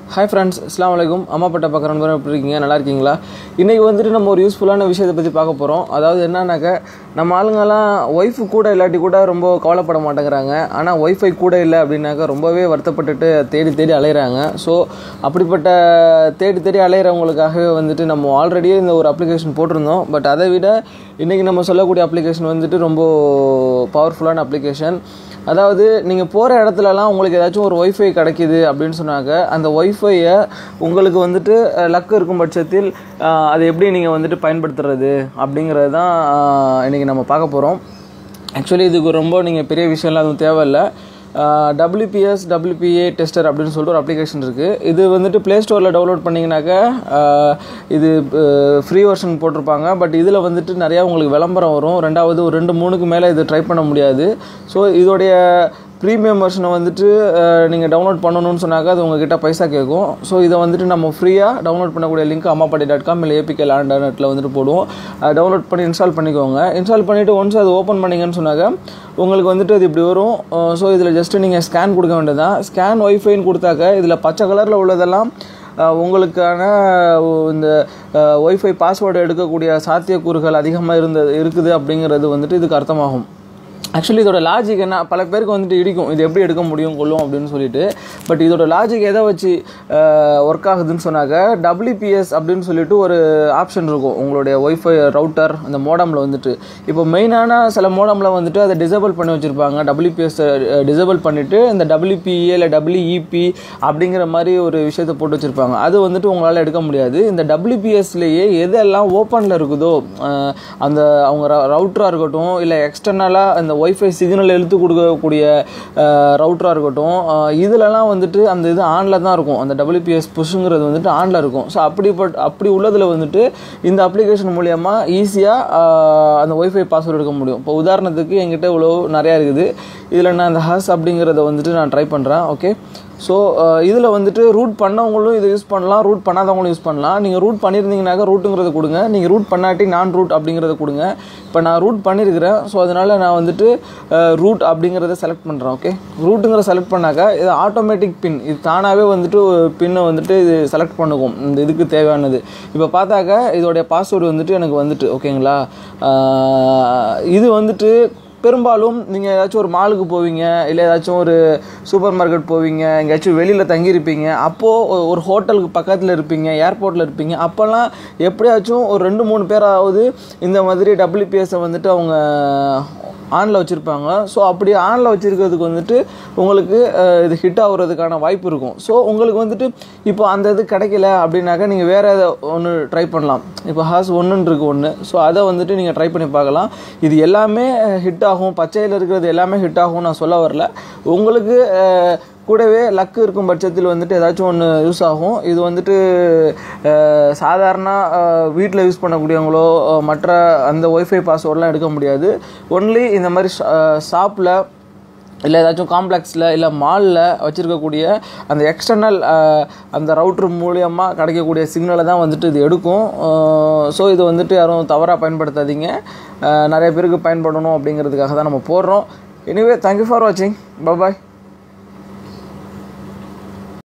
hi friends அஸ்லாம் வலைக்கும் அம்மாப்பட்ட பார்க்குற நண்பர் எப்படி இருக்கீங்க நல்லா இருக்கீங்களா இன்றைக்கி வந்துட்டு நம்ம ஒரு யூஸ்ஃபுல்லான விஷயத்தை பற்றி பார்க்க போகிறோம் அதாவது என்னன்னாக்க நம்ம ஆளுங்கெல்லாம் ஒய்ஃபு கூட இல்லாட்டி கூட ரொம்ப கவலைப்பட மாட்டேங்கிறாங்க ஆனால் ஒய்ஃபை கூட இல்லை அப்படின்னாக்கா ரொம்பவே வருத்தப்பட்டுட்டு தேடி தேடி அலையிறாங்க ஸோ அப்படிப்பட்ட தேடி தேடி அலையிறவங்களுக்காகவே வந்துட்டு நம்ம ஆல்ரெடியே இந்த ஒரு அப்ளிகேஷன் போட்டிருந்தோம் பட் அதை விட இன்றைக்கி நம்ம சொல்லக்கூடிய அப்ளிகேஷன் வந்துட்டு ரொம்ப பவர்ஃபுல்லான அப்ளிகேஷன் அதாவது நீங்கள் போகிற இடத்துலலாம் உங்களுக்கு ஏதாச்சும் ஒரு ஒய்ஃபை கிடைக்கிது அப்படின்னு சொன்னாக்க அந்த ஒய்ஃபையை உங்களுக்கு வந்துட்டு லக்கு இருக்கும் பட்சத்தில் அஹ், அதை எப்படி நீங்கள் வந்துட்டு பயன்படுத்துறது அப்படிங்கிறது தான் இன்றைக்கி நம்ம பார்க்க போகிறோம் ஆக்சுவலி இதுக்கு ரொம்ப நீங்கள் பெரிய விஷயம்லாம் எதுவும் தேவையில்லை டபிள்யூபிஎஸ் டபிள்யூபிஏ டெஸ்டர் அப்படின்னு சொல்லிட்டு ஒரு அப்ளிகேஷன் இருக்குது இது வந்துட்டு ப்ளே ஸ்டோரில் டவுன்லோட் பண்ணிங்கனாக்கா ஆஹ், இது ஃப்ரீ வெர்ஷன் போட்டிருப்பாங்க பட் இதில் வந்துட்டு நிறையா உங்களுக்கு விளம்பரம் வரும் ரெண்டாவது ஒரு ரெண்டு மூணுக்கு மேலே இது ட்ரை பண்ண முடியாது ஸோ இதோடைய ப்ரீமியம் வெர்ஷனை வந்துட்டு நீங்கள் டவுன்லோட் பண்ணணும்னு சொன்னாக்கா அது உங்ககிட்ட பைசா கேட்கும் ஸோ இதை வந்துட்டு நம்ம ஃப்ரீயாக டவுன்லோட் பண்ணக்கூடிய லிங்க் அம்மாப்பாடி டாட் காம் இல்லை ஏபிகே லேண்ட் நெட்டில் வந்துட்டு போடுவோம் அதை டவுன்லோட் பண்ணி இன்ஸ்டால் பண்ணிக்கோங்க இன்ஸ்டால் பண்ணிவிட்டு ஒன்ஸ் அது ஓப்பன் பண்ணீங்கன்னு சொன்னாக்க உங்களுக்கு வந்துட்டு அது இப்படி வரும் ஸோ இதில் ஜஸ்ட்டு நீங்கள் ஸ்கேன் கொடுக்க வேண்டியதான் ஸ்கேன் ஒய்ஃபைன்னு கொடுத்தாக்க இதில் பச்சை கலரில் உள்ளதெல்லாம் அஹ், உங்களுக்கான இந்த ஒய்ஃபை பாஸ்வேர்டு எடுக்கக்கூடிய சாத்தியக்கூறுகள் அதிகமாக இருந்தது இருக்குது அப்படிங்கிறது வந்துட்டு இதுக்கு அர்த்தமாகும் ஆக்சுவலி இதோட லாஜிக் என்ன பல பேருக்கு வந்துட்டு இடிக்கும் இது எப்படி எடுக்க முடியும் கொள்ளும் அப்படின்னு சொல்லிட்டு பட் இதோட லாஜிக் எதை வச்சு ஒர்க் ஆகுதுன்னு சொன்னாக்க டபிள்யூபிஎஸ் அப்படின்னு சொல்லிட்டு ஒரு ஆப்ஷன் இருக்கும் உங்களுடைய ஒய்ஃபை ரவுட்டர் அந்த மோடமில் வந்துட்டு இப்போ மெயினான சில மோடமில் வந்துட்டு அதை டிசேபிள் பண்ணி வச்சுருப்பாங்க டபிள்யூபிஎஸ் டிசேபிள் பண்ணிவிட்டு இந்த டபிள்யூபிஏ இல்லை டபிள்யூஇபி அப்படிங்கிற மாதிரி ஒரு விஷயத்தை போட்டு வச்சுருப்பாங்க அது வந்துட்டு உங்களால் எடுக்க முடியாது இந்த டபிள்யூபிஎஸ்லேயே எதெல்லாம் ஓப்பனில் இருக்குதோ அஹ், அந்த அவங்க ரவுட்டராக இருக்கட்டும் இல்லை எக்ஸ்டர்னலாக அந்த ஒய்ஃபை சிக்னல் எழுத்து கொடுக்கக்கூடிய ரவுட்டராக இருக்கட்டும் அஹ், இதுலலாம் வந்துட்டு அந்த இது ஆனில் தான் இருக்கும் அந்த டபிள்யூபிஎஸ் புஷ்ங்கிறது வந்துட்டு ஆனில் இருக்கும் ஸோ அப்படிப்பட்ட அப்படி உள்ளதில் வந்துட்டு இந்த அப்ளிகேஷன் மூலயமா ஈஸியாக அந்த ஒய்ஃபை பாஸ்வேர்டு எடுக்க முடியும் இப்போ உதாரணத்துக்கு என்கிட்ட இவ்வளோ நிறையா இருக்குது இதில் நான் இந்த ஹஸ் அப்படிங்கிறத வந்துட்டு நான் ட்ரை பண்ணுறேன் ஓகே ஸோ இதில் வந்துட்டு ரூட் பண்ணவங்களும் இதை யூஸ் பண்ணலாம் ரூட் பண்ணாதவங்களும் யூஸ் பண்ணலாம் நீங்கள் ரூட் பண்ணியிருந்தீங்கனாக்கா ரூட்டுங்கிறத கொடுங்க நீங்கள் ரூட் பண்ணாட்டி நான் ரூட் அப்படிங்கிறத கொடுங்க இப்போ நான் ரூட் பண்ணியிருக்கிறேன் ஸோ அதனால் நான் வந்துட்டு ரூட் அப்படிங்கிறத செலக்ட் பண்ணுறேன் ஓகே ரூட்டுங்கிற செலக்ட் பண்ணாக்கா இது ஆட்டோமேட்டிக் பின் இது தானாகவே வந்துட்டு பின்னை வந்துட்டு இது செலக்ட் பண்ணுக்கும் இந்த இதுக்கு தேவையானது இப்போ பார்த்தாக்கா இதோடைய பாஸ்வேர்டு வந்துட்டு எனக்கு வந்துட்டு ஓகேங்களா அஹ், இது வந்துட்டு பெரும்பாலும் நீங்கள் ஏதாச்சும் ஒரு மாலுக்கு போவீங்க இல்லை ஏதாச்சும் ஒரு சூப்பர் மார்க்கெட் போவீங்க எங்கேயாச்சும் வெளியில் தங்கியிருப்பீங்க அப்போது ஒரு ஹோட்டலுக்கு பக்கத்தில் இருப்பீங்க ஏர்போர்ட்டில் இருப்பீங்க அப்போல்லாம் எப்படியாச்சும் ஒரு ரெண்டு மூணு பேராவது இந்த மாதிரி டபிள்யூபிஎஸ்ஸை வந்துட்டு அவங்க ஆனில் வச்சுருப்பாங்க ஸோ அப்படி ஆனில் வச்சுருக்கிறதுக்கு வந்துட்டு உங்களுக்கு அஹ், இது ஹிட் ஆகுறதுக்கான வாய்ப்பு இருக்கும் ஸோ உங்களுக்கு வந்துட்டு இப்போ அந்த இது கிடைக்கல அப்படின்னாக்கா நீங்கள் வேறு எதை ஒன்று ட்ரை பண்ணலாம் இப்போ ஹாஸ் ஒன்றுன்னு இருக்கு ஒன்று ஸோ அதை வந்துட்டு நீங்கள் ட்ரை பண்ணி பார்க்கலாம் இது எல்லாமே ஹிட் ஆகும் பச்சையில் இருக்கிறது எல்லாமே ஹிட் ஆகும் நான் சொல்ல வரல உங்களுக்கு அஹ், கூடவே லக்கு இருக்கும் பட்சத்தில் வந்துட்டு ஏதாச்சும் ஒன்று யூஸ் ஆகும் இது வந்துட்டு அஹ், சாதாரண வீட்டில் யூஸ் பண்ணக்கூடியவங்களோ அஹ், மற்ற அந்த ஒய்ஃபை பாஸ்வேர்டெலாம் எடுக்க முடியாது ஒன்லி இந்த மாதிரி ஷாப்பில் இல்லை ஏதாச்சும் காம்ப்ளெக்ஸில் இல்லை மாலில் வச்சுருக்கக்கூடிய அந்த எக்ஸ்டர்னல் அந்த ரவுட்ரு மூலியமாக கிடைக்கக்கூடிய சிக்னலை தான் வந்துட்டு இது எடுக்கும் ஸோ இது வந்துட்டு யாரும் தவறாக பயன்படுத்தாதீங்க அஹ், நிறைய பேருக்கு பயன்படணும் அப்படிங்கிறதுக்காக தான் நம்ம போடுறோம் எனிவே தேங்க்யூ ஃபார் வாட்சிங் பாய்